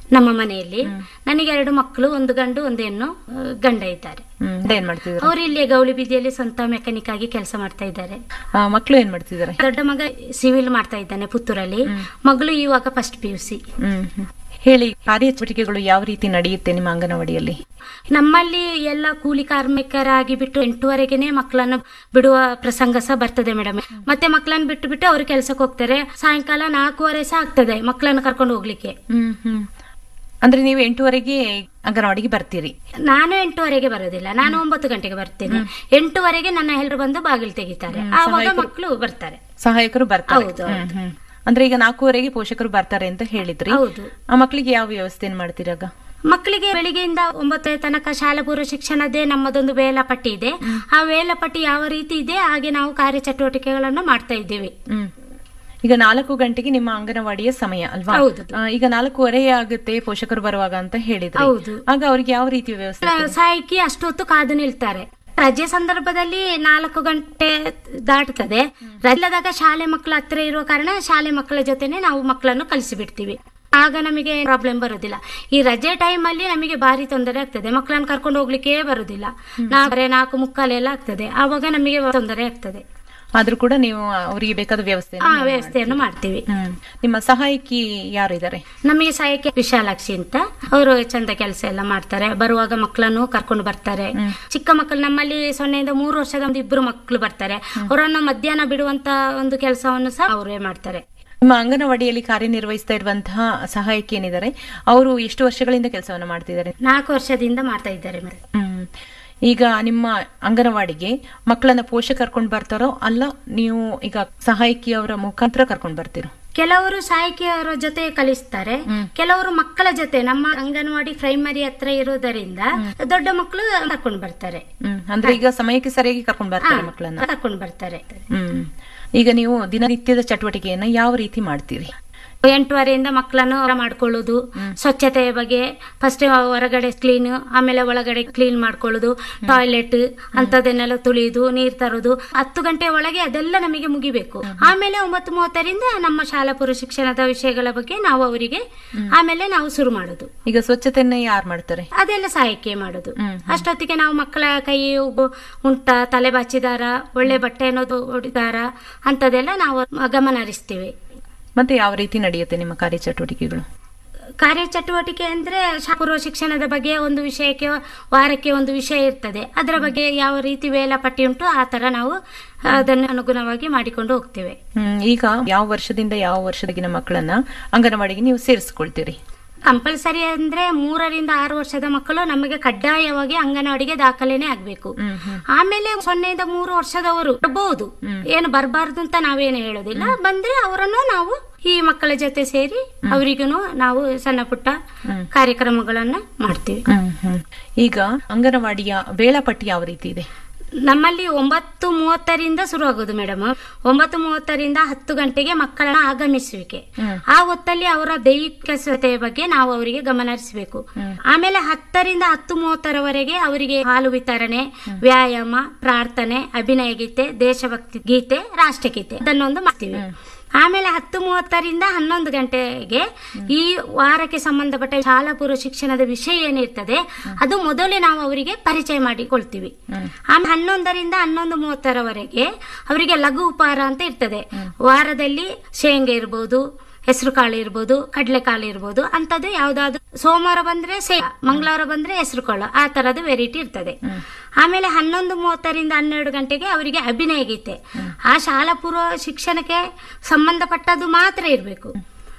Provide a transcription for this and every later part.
ನಮ್ಮ ಮನೆಯಲ್ಲಿ ನನಗೆ ಎರಡು ಮಕ್ಕಳು ಒಂದು ಗಂಡು ಒಂದು ಹೆಣ್ಣು ಆ, ಗಂಡ ಇದ್ದಾರೆ ಹ್ಮ್ ಏನ್ ಮಾಡ್ತಿದಾರೆ ಅವರು ಇಲ್ಲಿ ಗೌಳಿ ಬೀದಿಯಲ್ಲಿ ಸ್ವಂತ ಮೆಕ್ಯಾನಿಕ್ ಆಗಿ ಕೆಲಸ ಮಾಡ್ತಾ ಇದ್ದಾರೆ ಆ, ಮಕ್ಳು ಏನ್ ಮಾಡ್ತಿದಾರೆ ದೊಡ್ಡ ಮಗ ಸಿವಿಲ್ ಮಾಡ್ತಾ ಇದ್ದಾನೆ ಪುತ್ತೂರಲ್ಲಿ ಮಗಳು ಇವಾಗ ಫಸ್ಟ್ ಪಿ ಯು ಸಿ ಹ್ಮ್ ಹ್ಮ್. ಹೇಳಿ ಕಾರ್ಯಚಟುವಟಿಕೆಗಳು ಯಾವ ರೀತಿ ನಡೆಯುತ್ತೆ ನಿಮ್ಮ ಅಂಗನವಾಡಿಯಲ್ಲಿ ನಮ್ಮಲ್ಲಿ ಎಲ್ಲ ಕೂಲಿ ಕಾರ್ಮಿಕರಾಗಿ ಬಿಟ್ಟು ಎಂಟುವರೆಗೆನೆ ಮಕ್ಕಳನ್ನು ಬಿಡುವ ಪ್ರಸಂಗ ಸಹ ಬರ್ತದೆ ಮೇಡಮ್ ಮತ್ತೆ ಮಕ್ಕಳನ್ನು ಬಿಟ್ಟು ಬಿಟ್ಟು ಅವ್ರು ಕೆಲ್ಸಕ್ಕೆ ಹೋಗ್ತಾರೆ ಸಾಯಂಕಾಲ ನಾಲ್ಕೂವರೆ ಸಹ ಆಗ್ತದೆ ಮಕ್ಕಳನ್ನು ಕರ್ಕೊಂಡು ಹೋಗ್ಲಿಕ್ಕೆ ಹ್ಮ್ ಹ್ಮ್ ಅಂದ್ರೆ ನೀವು ಎಂಟುವರೆಗೆ ಅಂಗನವಾಡಿಗೆ ಬರ್ತೀರಿ ನಾನು ಎಂಟುವರೆಗೆ ಬರೋದಿಲ್ಲ ನಾನು ಒಂಬತ್ತು ಗಂಟೆಗೆ ಬರ್ತೇನೆ ಎಂಟುವರೆಗೆ ನನ್ನ ಎಲ್ಲರೂ ಬಂದು ಬಾಗಿಲು ತೆಗಿತಾರೆ ಆವಾಗ ಮಕ್ಕಳು ಬರ್ತಾರೆ ಸಹಾಯಕರು ಬರ್ತಾರೆ ಹೌದು, ಹ್ಮ್, ಹ್ಮ್. ಅಂದ್ರೆ ಈಗ ನಾಲ್ಕೂವರೆಗೆ ಪೋಷಕರು ಬರ್ತಾರೆ ಅಂತ ಹೇಳಿದ್ರಿ ಹೌದು ಆ ಮಕ್ಕಳಿಗೆ ಯಾವ ವ್ಯವಸ್ಥೆಯನ್ನು ಮಾಡ್ತೀರಾಗ ಮಕ್ಕಳಿಗೆ ಬೆಳಿಗ್ಗೆಯಿಂದ ಒಂಬತ್ತರ ತನಕ ಶಾಲಾ ಪೂರ್ವ ಶಿಕ್ಷಣದೇ ನಮ್ಮದೊಂದು ವೇಳಾಪಟ್ಟಿ ಇದೆ ಆ ವೇಳಾಪಟ್ಟಿ ಯಾವ ರೀತಿ ಇದೆ ಹಾಗೆ ನಾವು ಕಾರ್ಯಚಟುವಟಿಕೆಗಳನ್ನು ಮಾಡ್ತಾ ಇದ್ದೇವೆ ಹ್ಮ್ ಈಗ ನಾಲ್ಕು ಗಂಟೆಗೆ ನಿಮ್ಮ ಅಂಗನವಾಡಿಯ ಸಮಯ ಅಲ್ವಾ ಹೌದು. ಆ, ಈಗ ನಾಲ್ಕೂವರೆ ಆಗುತ್ತೆ ಪೋಷಕರು ಬರುವಾಗ ಅಂತ ಹೇಳಿದ್ರಿ ಹೌದು. ಆಗ ಅವ್ರಿಗೆ ಯಾವ ರೀತಿ ವ್ಯವಸ್ಥೆ ಸಾಯಕಿ ಅಷ್ಟೊತ್ತು ಕಾದು ನಿಲ್ತಾರೆ ರಜೆ ಸಂದರ್ಭದಲ್ಲಿ ನಾಲ್ಕು ಗಂಟೆ ದಾಟುತ್ತದೆ ರಜೆದಾಗ ಶಾಲೆ ಮಕ್ಕಳ ಹತ್ರ ಇರುವ ಕಾರಣ ಶಾಲೆ ಮಕ್ಕಳ ಜೊತೆನೆ ನಾವು ಮಕ್ಕಳನ್ನು ಕಲಿಸಿಬಿಡ್ತೀವಿ ಆಗ ನಮಗೆ ಪ್ರಾಬ್ಲಮ್ ಬರೋದಿಲ್ಲ ಈ ರಜೆ ಟೈಮ್ ಅಲ್ಲಿ ನಮಗೆ ಭಾರಿ ತೊಂದರೆ ಆಗ್ತದೆ ಮಕ್ಕಳನ್ನು ಕರ್ಕೊಂಡು ಹೋಗ್ಲಿಕ್ಕೆ ಬರುದಿಲ್ಲ ನಾಲ್ಕರೆ ನಾಲ್ಕು ಮುಕ್ಕಾಲೆಲ್ಲ ಆಗ್ತದೆ ಆವಾಗ ನಮಗೆ ತೊಂದರೆ ಆಗ್ತದೆ ಆದ್ರೂ ಕೂಡ ನೀವು ಅವರಿಗೆ ಬೇಕಾದ ವ್ಯವಸ್ಥೆ ಆ ವ್ಯವಸ್ಥೆಯನ್ನು ಮಾಡ್ತೀವಿ ಹ್ಮ್ ನಿಮ್ಮ ಸಹಾಯಕಿ ಯಾರು ಇದ್ದಾರೆ ನಮಗೆ ಸಹಾಯಕ್ಕೆ ವಿಶಾಲಾಕ್ಷಿ ಅಂತ ಅವರು ಚಂದ ಕೆಲಸ ಎಲ್ಲ ಮಾಡ್ತಾರೆ ಬರುವಾಗ ಮಕ್ಕಳನ್ನು ಕರ್ಕೊಂಡು ಬರ್ತಾರೆ ಚಿಕ್ಕ ಮಕ್ಕಳು ನಮ್ಮಲ್ಲಿ ಸೊನ್ನೆಯಿಂದ ಮೂರು ವರ್ಷದ ಒಂದು ಇಬ್ರು ಮಕ್ಕಳು ಬರ್ತಾರೆ ಅವರನ್ನು ಮಧ್ಯಾಹ್ನ ಬಿಡುವಂತ ಒಂದು ಕೆಲಸವನ್ನು ಸಹ ಅವರೇ ಮಾಡ್ತಾರೆ ನಿಮ್ಮ ಅಂಗನವಾಡಿಯಲ್ಲಿ ಕಾರ್ಯನಿರ್ವಹಿಸ್ತಾ ಇರುವಂತಹ ಸಹಾಯಕಿ ಏನಿದ್ದಾರೆ ಅವರು ಎಷ್ಟು ವರ್ಷಗಳಿಂದ ಕೆಲಸವನ್ನ ಮಾಡ್ತಿದ್ದಾರೆ ನಾಲ್ಕು ವರ್ಷದಿಂದ ಮಾಡ್ತಾ ಇದ್ದಾರೆ ಮೇಡಮ್ ಹ್ಮ್ ಈಗ ನಿಮ್ಮ ಅಂಗನವಾಡಿಗೆ ಮಕ್ಕಳನ್ನ ಪೋಷಕ ಕರ್ಕೊಂಡು ಬರ್ತಾರೋ ಅಲ್ಲ ನೀವು ಈಗ ಸಹಾಯಕಿಯವರ ಮುಖಾಂತರ ಕರ್ಕೊಂಡು ಬರ್ತೀರೋ ಕೆಲವರು ಸಹಾಯಕಿಯವರ ಜೊತೆ ಕಲಿಸ್ತಾರೆ ಕೆಲವರು ಮಕ್ಕಳ ಜೊತೆ ನಮ್ಮ ಅಂಗನವಾಡಿ ಪ್ರೈಮರಿ ಹತ್ರ ಇರೋದರಿಂದ ದೊಡ್ಡ ಮಕ್ಕಳು ಕರ್ಕೊಂಡು ಬರ್ತಾರೆ ಹ್ಮ್ ಅಂದ್ರೆ ಈಗ ಸಮಯಕ್ಕೆ ಸರಿಯಾಗಿ ಕರ್ಕೊಂಡು ಬರ್ತಾರೆ ಮಕ್ಕಳನ್ನ ಕರ್ಕೊಂಡು ಬರ್ತಾರೆ ಹ್ಮ್ ಈಗ ನೀವು ದಿನನಿತ್ಯದ ಚಟುವಟಿಕೆಯನ್ನ ಯಾವ ರೀತಿ ಮಾಡ್ತೀರಿ ಎಂಟುವರೆಯಿಂದ ಮಕ್ಕಳನ್ನು ಹೊರ ಮಾಡ್ಕೊಳ್ಳೋದು ಸ್ವಚ್ಛತೆಯ ಬಗ್ಗೆ ಫಸ್ಟ್ ಹೊರಗಡೆ ಕ್ಲೀನ್ ಆಮೇಲೆ ಒಳಗಡೆ ಕ್ಲೀನ್ ಮಾಡ್ಕೊಳ್ಳೋದು ಟಾಯ್ಲೆಟ್ ಅಂತದನ್ನೆಲ್ಲ ತುಳಿಯುದು ನೀರ್ ತರೋದು ಹತ್ತು ಗಂಟೆ ಒಳಗೆ ಅದೆಲ್ಲ ನಮಗೆ ಮುಗಿಬೇಕು ಆಮೇಲೆ ಒಂಬತ್ತು ಮೂವತ್ತರಿಂದ ನಮ್ಮ ಶಾಲಾ ಪೂರ್ವ ಶಿಕ್ಷಣದ ವಿಷಯಗಳ ಬಗ್ಗೆ ನಾವು ಅವರಿಗೆ ಆಮೇಲೆ ನಾವು ಶುರು ಮಾಡೋದು ಈಗ ಸ್ವಚ್ಛತೆಯನ್ನ ಯಾರು ಮಾಡ್ತಾರೆ ಅದೆಲ್ಲ ಸಹಾಯಕ್ಕೆ ಮಾಡೋದು ಅಷ್ಟೊತ್ತಿಗೆ ನಾವು ಮಕ್ಕಳ ಕೈ ಉ- ಉಂಟ ತಲೆ ಬಾಚಿದಾರ ಒಳ್ಳೆ ಬಟ್ಟೆ ಅನ್ನೋದು ಹೊಡಿದಾರ ಅಂತದೆಲ್ಲ ನಾವು ಗಮನ ಹರಿಸ್ತೀವಿ ಮತ್ತೆ ಯಾವ ರೀತಿ ನಡೆಯುತ್ತೆ ನಿಮ್ಮ ಕಾರ್ಯಚಟುವಟಿಕೆಗಳು ಕಾರ್ಯಚಟುವಟಿಕೆ ಅಂದ್ರೆ ಶಾ- ಪೂರ್ವ ಶಿಕ್ಷಣದ ಬಗ್ಗೆ ಒಂದು ವಿಷಯಕ್ಕೆ ವಾರಕ್ಕೆ ಒಂದು ವಿಷಯ ಇರ್ತದೆ ಅದರ ಬಗ್ಗೆ ಯಾವ ರೀತಿ ವೇಳಾಪಟ್ಟಿ ಉಂಟು ಆ ತರ ನಾವು ಅದನ್ನು ಅನುಗುಣವಾಗಿ ಮಾಡಿಕೊಂಡು ಹೋಗ್ತೇವೆ ಹ್ಮ್ ಈಗ ಯಾವ ವರ್ಷದಿಂದ ಯಾವ ವರ್ಷದಗಿನ ಮಕ್ಕಳನ್ನ ಅಂಗನವಾಡಿಗೆ ನೀವು ಸೇರಿಸ್ಕೊಳ್ತೀರಿ ಕಂಪಲ್ಸರಿ ಅಂದ್ರೆ ಮೂರರಿಂದ ಆರು ವರ್ಷದ ಮಕ್ಕಳು ನಮಗೆ ಕಡ್ಡಾಯವಾಗಿ ಅಂಗನವಾಡಿಗೆ ದಾಖಲೆನೇ ಆಗ್ಬೇಕು ಆಮೇಲೆ ಸೊನ್ನೆಯಿಂದ ಮೂರು ವರ್ಷದವರು ಬರಬಹುದು ಏನು ಬರಬಾರ್ದು ಅಂತ ನಾವೇನು ಹೇಳೋದಿಲ್ಲ ಬಂದ್ರೆ ಅವರನ್ನು ನಾವು ಈ ಮಕ್ಕಳ ಜೊತೆ ಸೇರಿ ಅವರಿಗೂ ನಾವು ಸಣ್ಣ ಪುಟ್ಟ ಕಾರ್ಯಕ್ರಮಗಳನ್ನ ಮಾಡ್ತೀವಿ ಹ್ಮ್ ಹ್ಮ್ ಈಗ ಅಂಗನವಾಡಿಯ ವೇಳಾಪಟ್ಟಿ ಯಾವ ರೀತಿ ಇದೆ ನಮ್ಮಲ್ಲಿ ಒಂಬತ್ತು ಮೂವತ್ತರಿಂದ ಶುರು ಆಗೋದು ಮೇಡಮ್ ಒಂಬತ್ತು ಮೂವತ್ತರಿಂದ ಹತ್ತು ಗಂಟೆಗೆ ಮಕ್ಕಳ ಆಗಮಿಸುವಿಕೆ ಆ ಹೊತ್ತಲ್ಲಿ ಅವರ ದೈಹಿಕ ಸ್ವತೆಯ ಬಗ್ಗೆ ನಾವು ಅವರಿಗೆ ಗಮನ ಹರಿಸಬೇಕು ಆಮೇಲೆ ಹತ್ತರಿಂದ ಹತ್ತು ಮೂವತ್ತರವರೆಗೆ ಅವರಿಗೆ ಹಾಲು ವಿತರಣೆ ವ್ಯಾಯಾಮ ಪ್ರಾರ್ಥನೆ ಅಭಿನಯ ಗೀತೆ ದೇಶಭಕ್ತಿ ಗೀತೆ ರಾಷ್ಟ್ರಗೀತೆ ಅದನ್ನೊಂದು ಮಾಡ್ತೀವಿ ಆಮೇಲೆ ಹತ್ತು ಮೂವತ್ತರಿಂದ ಹನ್ನೊಂದು ಗಂಟೆಗೆ ಈ ವಾರಕ್ಕೆ ಸಂಬಂಧಪಟ್ಟ ಶಾಲಾ ಪೂರ್ವ ಶಿಕ್ಷಣದ ವಿಷಯ ಏನಿರ್ತದೆ ಅದು ಮೊದಲೇ ನಾವು ಅವರಿಗೆ ಪರಿಚಯ ಮಾಡಿಕೊಳ್ತೀವಿ ಆಮೇಲೆ ಹನ್ನೊಂದರಿಂದ ಹನ್ನೊಂದು ಮೂವತ್ತರವರೆಗೆ ಅವರಿಗೆ ಲಘು ಉಪಹಾರ ಅಂತ ಇರ್ತದೆ ವಾರದಲ್ಲಿ ಶೇಂಗೆ ಇರ್ಬೋದು ಹೆಸರು ಕಾಳು ಇರ್ಬೋದು ಕಡಲೆಕಾಳು ಇರ್ಬೋದು ಅಂತದ್ದು ಯಾವ್ದಾದ್ರು ಸೋಮವಾರ ಬಂದ್ರೆ ಸೇ ಮಂಗಳವಾರ ಬಂದ್ರೆ ಹೆಸರು ಕಾಳು ಆ ತರದ ವೆರೈಟಿ ಇರ್ತದೆ ಆಮೇಲೆ ಹನ್ನೊಂದು ಮೂವತ್ತರಿಂದ ಹನ್ನೆರಡು ಗಂಟೆಗೆ ಅವರಿಗೆ ಅಭಿನಯ ಗೀತೆ ಆ ಶಾಲಾ ಪೂರ್ವ ಶಿಕ್ಷಣಕ್ಕೆ ಸಂಬಂಧಪಟ್ಟದ್ದು ಮಾತ್ರ ಇರಬೇಕು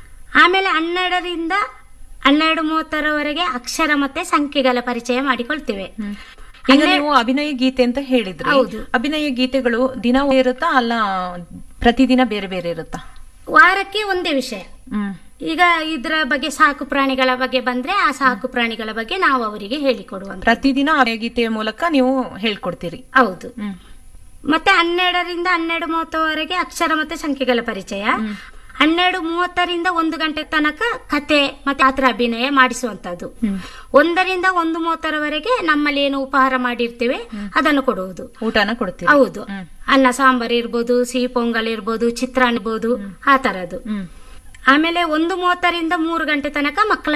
ಆಮೇಲೆ ಹನ್ನೆರಡರಿಂದ ಹನ್ನೆರಡು ಮೂವತ್ತರವರೆಗೆ ಅಕ್ಷರ ಮತ್ತೆ ಸಂಖ್ಯೆಗಳ ಪರಿಚಯ ಮಾಡಿಕೊಳ್ತೇವೆ ಈಗ ನೀವು ಅಭಿನಯ ಗೀತೆ ಅಂತ ಹೇಳಿದ್ರಿ ಹೌದು. ಅಭಿನಯ ಗೀತೆಗಳು ದಿನ ಇರುತ್ತಾ ಅಲ್ಲ ಪ್ರತಿದಿನ ಬೇರೆ ಬೇರೆ ಇರುತ್ತಾ ವಾರಕ್ಕೆ ಒಂದೇ ವಿಷಯ ಹ್ಮ್ ಈಗ ಇದರ ಬಗ್ಗೆ ಸಾಕು ಪ್ರಾಣಿಗಳ ಬಗ್ಗೆ ಬಂದ್ರೆ ಆ ಸಾಕು ಪ್ರಾಣಿಗಳ ಬಗ್ಗೆ ನಾವು ಅವರಿಗೆ ಹೇಳಿಕೊಡುವಂತ ಪ್ರತಿದಿನ ಅಭಿನಯ ಗೀತೆಯ ಮೂಲಕ ನೀವು ಹೇಳ್ಕೊಡ್ತೀರಿ ಹೌದು ಹ್ಮ್ ಮತ್ತೆ ಹನ್ನೆರಡರಿಂದ ಹನ್ನೆರಡು ಮೂವತ್ತವರೆಗೆ ಅಕ್ಷರ ಮತ್ತೆ ಸಂಖ್ಯೆಗಳ ಪರಿಚಯ ಹನ್ನೆರಡು ಮೂವತ್ತರಿಂದ ಒಂದು ಗಂಟೆ ತನಕ ಕತೆ ಮತ್ತೆ ಆತರ ಅಭಿನಯ ಮಾಡಿಸುವಂತದ್ದು ಒಂದರಿಂದ ಒಂದು ಮೂವತ್ತರವರೆಗೆ ನಮ್ಮಲ್ಲಿ ಏನು ಉಪಹಾರ ಮಾಡಿರ್ತೇವೆ ಅದನ್ನು ಕೊಡುವುದು ಊಟನ ಕೊಡ್ತೀರಿ ಹೌದು ಅನ್ನ ಸಾಂಬಾರ್ ಇರ್ಬೋದು ಸಿಹಿ ಪೊಂಗಲ್ ಇರ್ಬೋದು ಚಿತ್ರಾನ್ನ ಇರ್ಬೋದು ಆ ತರದ್ದು ಹ್ಮ್ ಆಮೇಲೆ ಒಂದು ಮೂವತ್ತರಿಂದ ಮೂರು ಗಂಟೆ ತನಕ ಮಕ್ಕಳ